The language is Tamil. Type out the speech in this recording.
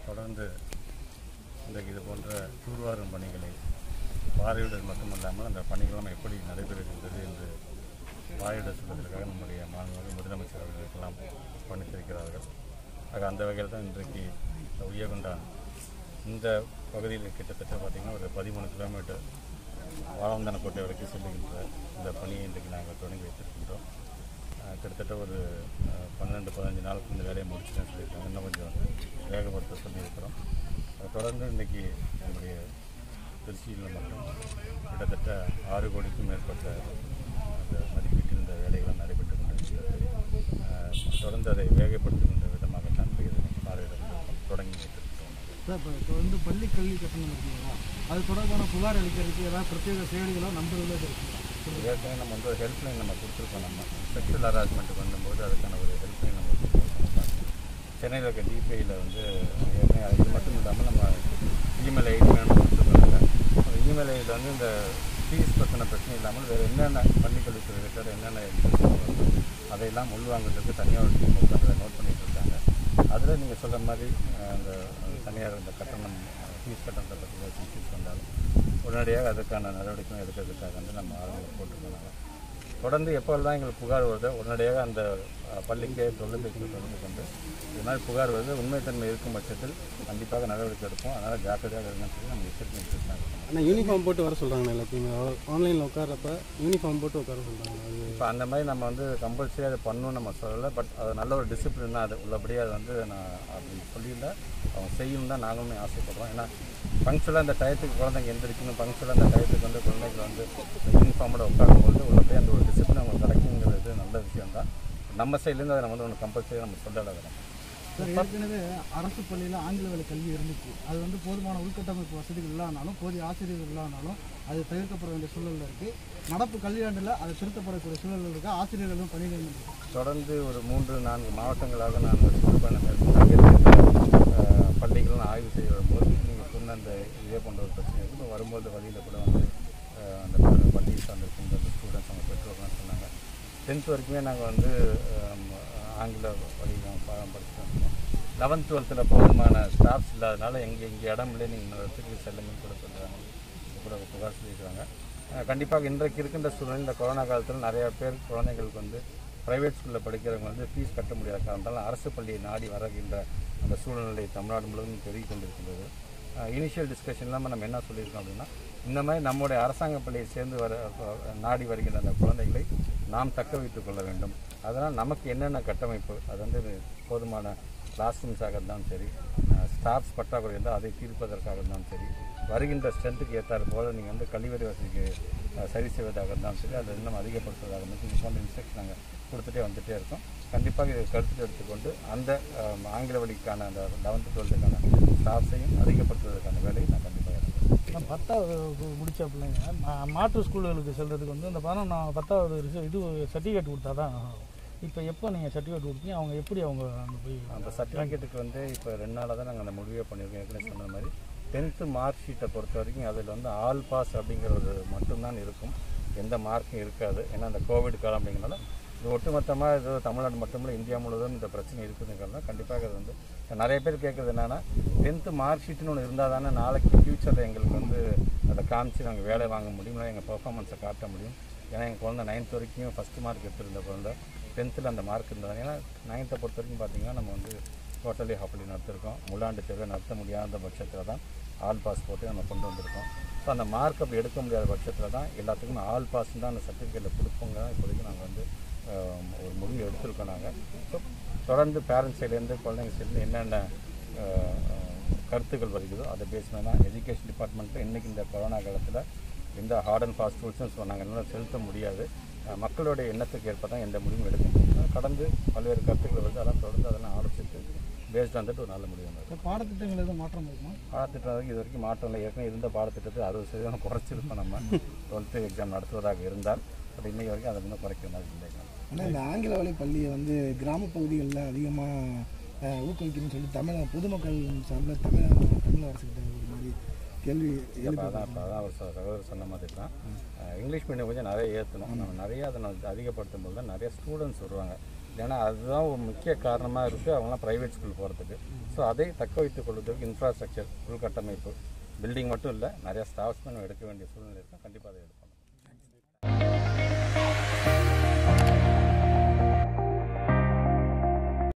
தொடர்ந்து இன்றைக்கு இது போன்ற தூர்வாரும் பணிகளை பார்வையிடுவது மட்டுமல்லாமல் அந்த பணிகளும் எப்படி நடைபெறுகின்றது என்று வாயிட சொல்வதற்காக நம்முடைய மாண்புமிகு முதலமைச்சர் அவர்களுக்கெல்லாம் பணித்திருக்கிறார்கள் ஆக அந்த வகையில் தான் இன்றைக்கு இந்த உயகுண்டான் இந்த பகுதியில் கிட்டத்தட்ட பார்த்திங்கன்னா ஒரு பதிமூணு கிலோமீட்டர் வாழவந்தனக்கோட்டை வரைக்கும் செல்லுகின்ற இந்த பணியை இன்றைக்கு நாங்கள் தொடங்கி வைத்திருக்கின்றோம் அஹ் கிட்டத்தட்ட ஒரு அஹ், பன்னெண்டு பதினஞ்சு நாளுக்கு இந்த வேலையை முடிச்சுட்டேன்னு சொல்லியிருக்காங்க இன்னும் கொஞ்சம் வேகப்படுத்த சொல்லியிருக்கிறோம் அதை தொடர்ந்து இன்றைக்கி நம்முடைய திருச்சியில் மட்டும் கிட்டத்தட்ட ஆறு கோடிக்கும் மேற்பட்ட அந்த மதிப்பீட்டில் இந்த வேலைகள் நடைபெற்று கொண்டிருக்கிறது அஹ், தொடர்ந்து அதை வேகப்படுத்துகின்ற விதமாகத்தான் இன்றைக்கு இதை பார்வையிட தொடங்கி வைத்திருக்கிறோம் சார் இப்போ இப்போ வந்து பள்ளி கல்வி கட்டணம் இருக்குங்களா அது தொடர்பான புகார் அளிக்கிறதுக்கு ஏதாவது பிரத்யேக செயலிகளோ நம்பர்களோ இருக்குங்களா ஏற்கனவே நம்ம வந்து ஒரு ஹெல்ப்லைன் நம்ம கொடுத்துருக்கோம் நம்ம செக்ஷுவல் ஹராஸ்மெண்ட் பண்ணும்போது அதுக்கான ஒரு ஹெல்ப்லைன் நம்ம கொடுத்துருக்கோம் சென்னையில் இருக்க டிபிஐயில் வந்து ஏற்கனவே அது இது மட்டும் இல்லாமல் நம்ம இமெயில் ஐடி வேணும் கொடுத்துருக்காங்க அந்த இமெயில் ஐடியில் வந்து இந்த ஃபீஸ் பற்றின பிரச்சனை இல்லாமல் வேறு என்னென்ன பள்ளிக்கல்வித்துறை ரிலேட்டட் என்னென்ன issues வருதோ அதையெல்லாம் உள்வாங்கிறதுக்கு தனியாக ஒரு டீம் உட்காந்து நோட் பண்ணிட்டு இருக்காங்க அதில் நீங்கள் சொல்கிற மாதிரி அஹ், அந்த அஹ், தனியார் இந்த கட்டணம் ஃபீஸ் கட்டணத்தை பற்றி ஏதாச்சும் இஷ்யூஸ் வந்தாலும் உடனடியாக அதுக்கான நடவடிக்கை எடுக்கிறதுக்காக வந்து நம்ம ஆளுநர் போட்டுருக்காங்க தொடர்ந்து எப்போல்லாம் எங்களுக்கு புகார் வருதோ உடனடியாக அந்த அஹ், பள்ளிக்கே தொழில்நுட்பத்தை தொடர்ந்து கொண்டு இது மாதிரி புகார் வருது உண்மைத்தன்மை இருக்கும் பட்சத்தில் கண்டிப்பாக நடவடிக்கை எடுப்போம் அதனால் ஜாக்கிரதையாக இருங்கன்னு சொல்லி நம்ம எச்சரிக்கை கொடுத்தாங்க ஆனால் யூனிஃபார்ம் போட்டு வர சொல்கிறாங்க எல்லாத்தையுமே ஆன்லைனில் உட்காரப்ப யூனிஃபார்ம் போட்டு உட்கார சொல்கிறாங்க அது இப்போ அந்த மாதிரி நம்ம வந்து கம்பல்சரி அதை பண்ணணும்னு நம்ம சொல்லலை பட் அது நல்ல ஒரு டிசிப்ளின் தான் அது உள்ளபடியே அது வந்து நான் அப்படி சொல்லியிருந்தா அவங்க செய்யணும் தான் நாங்களுமே ஆசைப்படுறோம் ஏன்னா ஃபங்க்ஷனில் அந்த டயத்துக்கு குழந்தைங்க எந்திரிக்கணும் ஃபங்க்ஷனில் அந்த டயத்துக்கு வந்து குழந்தைங்க வந்து யூனிஃபார்மோட உட்காரும்போது உள்ளபடியே அந்த ஒரு டிசிப்ளின் அவங்களுக்கு கிடைக்குங்கிறது நல்ல விஷயம் தான் நம்ம சைட்லேருந்து அதை நம்ம வந்து ஒன்று கம்பல்சரி நம்ம சொல்லலை வரோம் சார் ஏற்கனவே அரசு பள்ளியில் ஆங்கில வழி கல்வி இருந்துச்சு அது வந்து போதுமான உள்கட்டமைப்பு வசதிகள் இல்லாதனாலும் போதிய ஆசிரியர்கள் இல்லாதனாலும் அது தவிர்க்கப்பட வேண்டிய சூழலில் இருக்குது நடப்பு கல்வியாண்டில் அது திருத்தப்படக்கூடிய சூழலில் இருக்க ஆசிரியர்களும் பணி நியமனம் தொடர்ந்து ஒரு மூன்று நான்கு மாவட்டங்களாக நான் சுற்றுப்பயணம் மேற்கொண்டு அங்கே இருக்கின்ற அஹ், பள்ளிகளும் ஆய்வு செய்ய வரும்போது நீங்கள் சொன்ன அந்த இதே போன்ற ஒரு பிரச்சனை இருக்குது இப்போ வரும்போது வழியில் கூட வந்து அஹ், அந்த பள்ளி- பள்ளியை சார்ந்திருக்கின்ற அந்த ஸ்டூடெண்ட்ஸ் அவங்க பெற்றோர்லாம் சொன்னாங்க டென்த் வரைக்குமே நாங்கள் வந்து அஹ், ஆங்கில வழியில் நாங்கள் பாடம் படிச்சுட்டு வந்தோம் லெவன்த் டுவெல்த்தில் போதுமான ஸ்டாஃப்ஸ் இல்லாதனால எங்கே இங்கே இடம் இல்லை நீங்கள் இன்னொரு இடத்துக்கு செல்லுங்கன்னு கூட சொல்கிறாங்க கூட புகார் சொல்லியிருக்காங்க அஹ் கண்டிப்பாக இன்றைக்கு இருக்கின்ற சூழ்நிலை இந்த கொரோனா காலத்தில் நிறைய பேர் குழந்தைங்களுக்கு வந்து ப்ரைவேட் ஸ்கூலில் படிக்கிறவங்க வந்து ஃபீஸ் கட்ட முடியாத காரணத்தால் அரசு பள்ளியை நாடி வருகின்ற அந்த சூழ்நிலை தமிழ்நாடு முழுவதும் பெருகி கொண்டிருக்கின்றது இனிஷியல் டிஸ்கஷன் இல்லாமல் நம்ம என்ன சொல்லியிருக்கோம் அப்படின்னா இந்த மாதிரி நம்முடைய அரசாங்க பள்ளியை சேர்ந்து வர அஹ், நாடி வருகின்ற அந்த குழந்தைகளை நாம் தக்க வைத்துக் கொள்ள வேண்டும் அதனால் நமக்கு என்னென்ன கட்டமைப்பு அது வந்து போதுமான கிளாஸ் ரூம்ஸாக இருந்தாலும் சரி ஸ்டாஃப்ஸ் பற்றாக்குறை இருந்தால் அதை தீர்ப்பதற்காக இருந்தாலும் சரி வருகின்ற ஸ்ட்ரென்த்துக்கு ஏற்றாறு போல் நீங்கள் வந்து கழிவறை வசதிக்கு அஹ், சரி செய்வதாக இருந்தாலும் சரி அதை இன்னும் அதிகப்படுத்துவதாக இருந்தாலும் இது போன்ற இன்ஸ்ட்ரக்ஷன் நாங்கள் கொடுத்துட்டே வந்துட்டே இருக்கோம் கண்டிப்பாக இதை கருத்தில் எடுத்துக்கொண்டு அந்த அஹ், ஆங்கில வழிக்கான அந்த லெவன்த்து டுவெல்த்துக்கான ஸ்டாஃப்ஸையும் அதிகப்படுத்துவதற்கான வேலையை நான் கண்டிப்பாக எடுப்பேன் நான் பத்தாவது கு- முடிச்ச பிள்ளைங்க மா- மாற்று ஸ்கூல்களுக்கு செல்றதுக்கு வந்து இந்த பணம் நான் பத்தாவது ரிச- இது சர்டிஃபிகேட் கொடுத்தா தான் இப்போ எப்போ நீங்கள் சர்டிஃபிகேட் கொடுத்தீங்க அவங்க எப்படி அவங்க அங்கே போய் அந்த சர்டிஃபிகேட்டுக்கு வந்து இப்போ ரெண்டு நாளாக தான் நாங்கள் அந்த முடிவே பண்ணியிருக்கோம் ஏற்கனவே சொன்ன மாதிரி டென்த்து மார்க் ஷீட்டை பொறுத்த வரைக்கும் அதில் வந்து ஆல் பாஸ் அப்படிங்கிற ஒரு மட்டும்தான் இருக்கும் எந்த மார்க்கும் இருக்காது ஏன்னா அந்த கோவிட் காலம் அப்படிங்கிறனால இது ஒட்டுமொத்தமாக இது தமிழ்நாடு மட்டுமில்லை இந்தியா முழுவதும் இந்த பிரச்சனை இருக்குதுங்கிறதுனால கண்டிப்பாக அது வந்து நிறைய பேர் கேட்குறது என்னென்னா டென்த்து மார்க் ஷீட்னு ஒன்று இருந்தால் தானே நாளைக்கு ஃப்யூச்சரில் எங்களுக்கு வந்து அதை காமிச்சு நாங்கள் வேலை வாங்க முடியும் எங்கள் பெர்ஃபார்மன்ஸை காட்ட முடியும் ஏன்னா எங்கள் குழந்தை நைன்த் வரைக்கும் ஃபஸ்ட்டு மார்க் எடுத்திருந்த குழந்தை டென்த்தில் அந்த மார்க் இருந்தது ஏன்னா நைன்த்தை பொறுத்த வரைக்கும் பார்த்தீங்கன்னா நம்ம வந்து டோட்டலி ஹாஃப்லி நடத்திருக்கோம் முழாண்டு தேர்வை நடத்த முடியாத பட்சத்தில் தான் ஆல் பாஸ் போட்டு நம்ம கொண்டு வந்திருக்கோம் ஸோ அந்த மார்க் அப்படி எடுக்க முடியாத பட்சத்தில் தான் எல்லாத்துக்கும் ஆல் பாஸ் தான் அந்த சர்டிஃபிகேட்டில் கொடுப்போங்க தான் இப்போதைக்கு நாங்கள் வந்து ஆஹ், ஒரு முடிவு எடுத்திருக்கோம் நாங்கள் ஸோ தொடர்ந்து பேரண்ட்ஸ் சைட்லேருந்து குழந்தைங்க சைட்லேருந்து என்னென்ன ஆஹ், ஆஹ், கருத்துக்கள் வருகிறதோ அதை பேஸ் பண்ணி தான் எஜுகேஷன் டிபார்ட்மெண்ட்டில் இன்றைக்கி இந்த கொரோனா காலத்தில் எந்த ஹார்ட் அண்ட் ஃபாஸ்ட் ரூல்ஸும் சொன்னாங்க என்னால் செலுத்த முடியாது அஹ் மக்களுடைய எண்ணத்துக்கு ஏற்ப தான் எந்த முடிவும் எடுக்க முடியும் கடந்து பல்வேறு கருத்துக்கள் வருது அதெல்லாம் தொடர்ந்து அதெல்லாம் ஆலோசித்து பேஸ்ட் வந்துட்டு ஒரு நல்ல முடிவு வரும் இப்போ பாடத்திட்டங்கள் எதுவும் மாற்றம் இருக்குமா பாடத்திட்டம் வரைக்கும் இது வரைக்கும் மாற்றம் இல்லை ஏற்கனவே இருந்த பாடத்திட்டத்தை அறுபது சதவீதம் குறைச்சிருக்கோம் நம்ம டுவெல்த்து எக்ஸாம் நடத்துவதாக இருந்தால் பட் இன்னைக்கு வரைக்கும் அதை இன்னும் குறைக்கிற மாதிரி இல்லை ஆனால் இந்த ஆங்கில வழி பள்ளியை வந்து கிராம பகுதிகளில் அதிகமாக ஊக்குவிக்கணும்னு சொல்லி தமிழ் பொதுமக்கள் சார்பில் தமிழ் தமிழ் அரசுக்கிட்ட ஒரு மாதிரி கேள்வி இப்போ எழுப்பி அதான் இப்போ அதான் அவர் ச- சகோதரர் சொன்ன மாதிரி தான் அஹ் இங்கிலீஷ் மீடியம் கொஞ்சம் நிறைய ஏற்றணும் நம்ம நிறைய அதை நம்ம அதிகப்படுத்தும் போது தான் நிறைய ஸ்டூடெண்ட்ஸ் வருவாங்க ஏன்னா அதுதான் ஒரு முக்கிய காரணமாக இருக்குது அவங்களாம் ப்ரைவேட் ஸ்கூல் போகிறதுக்கு ஸோ அதை தக்க வைத்துக் கொள்வதற்கு இன்ஃப்ராஸ்ட்ரக்சர் உள்கட்டமைப்பு பில்டிங் மட்டும் இல்லை நிறையா ஸ்டாஃப்ஸ் எடுக்க வேண்டிய சூழ்நிலை இருக்கும் கண்டிப்பாக அதை எடுப்போம்